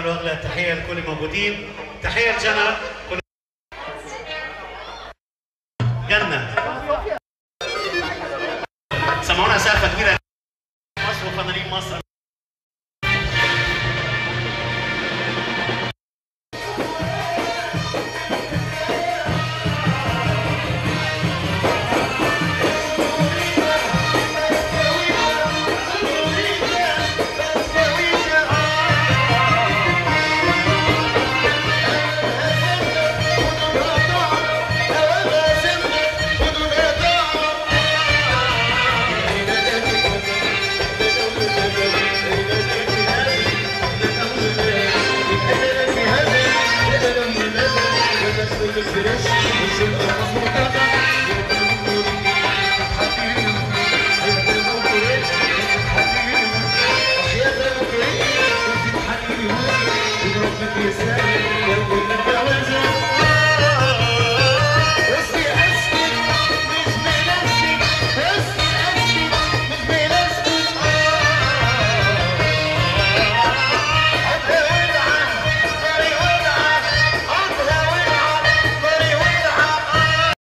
اجمل واغلى تحيه لكل الموجودين تحيه لجنى كل جنه سمعونا سقفه كبيره مصر وفنانين مصر Thank you.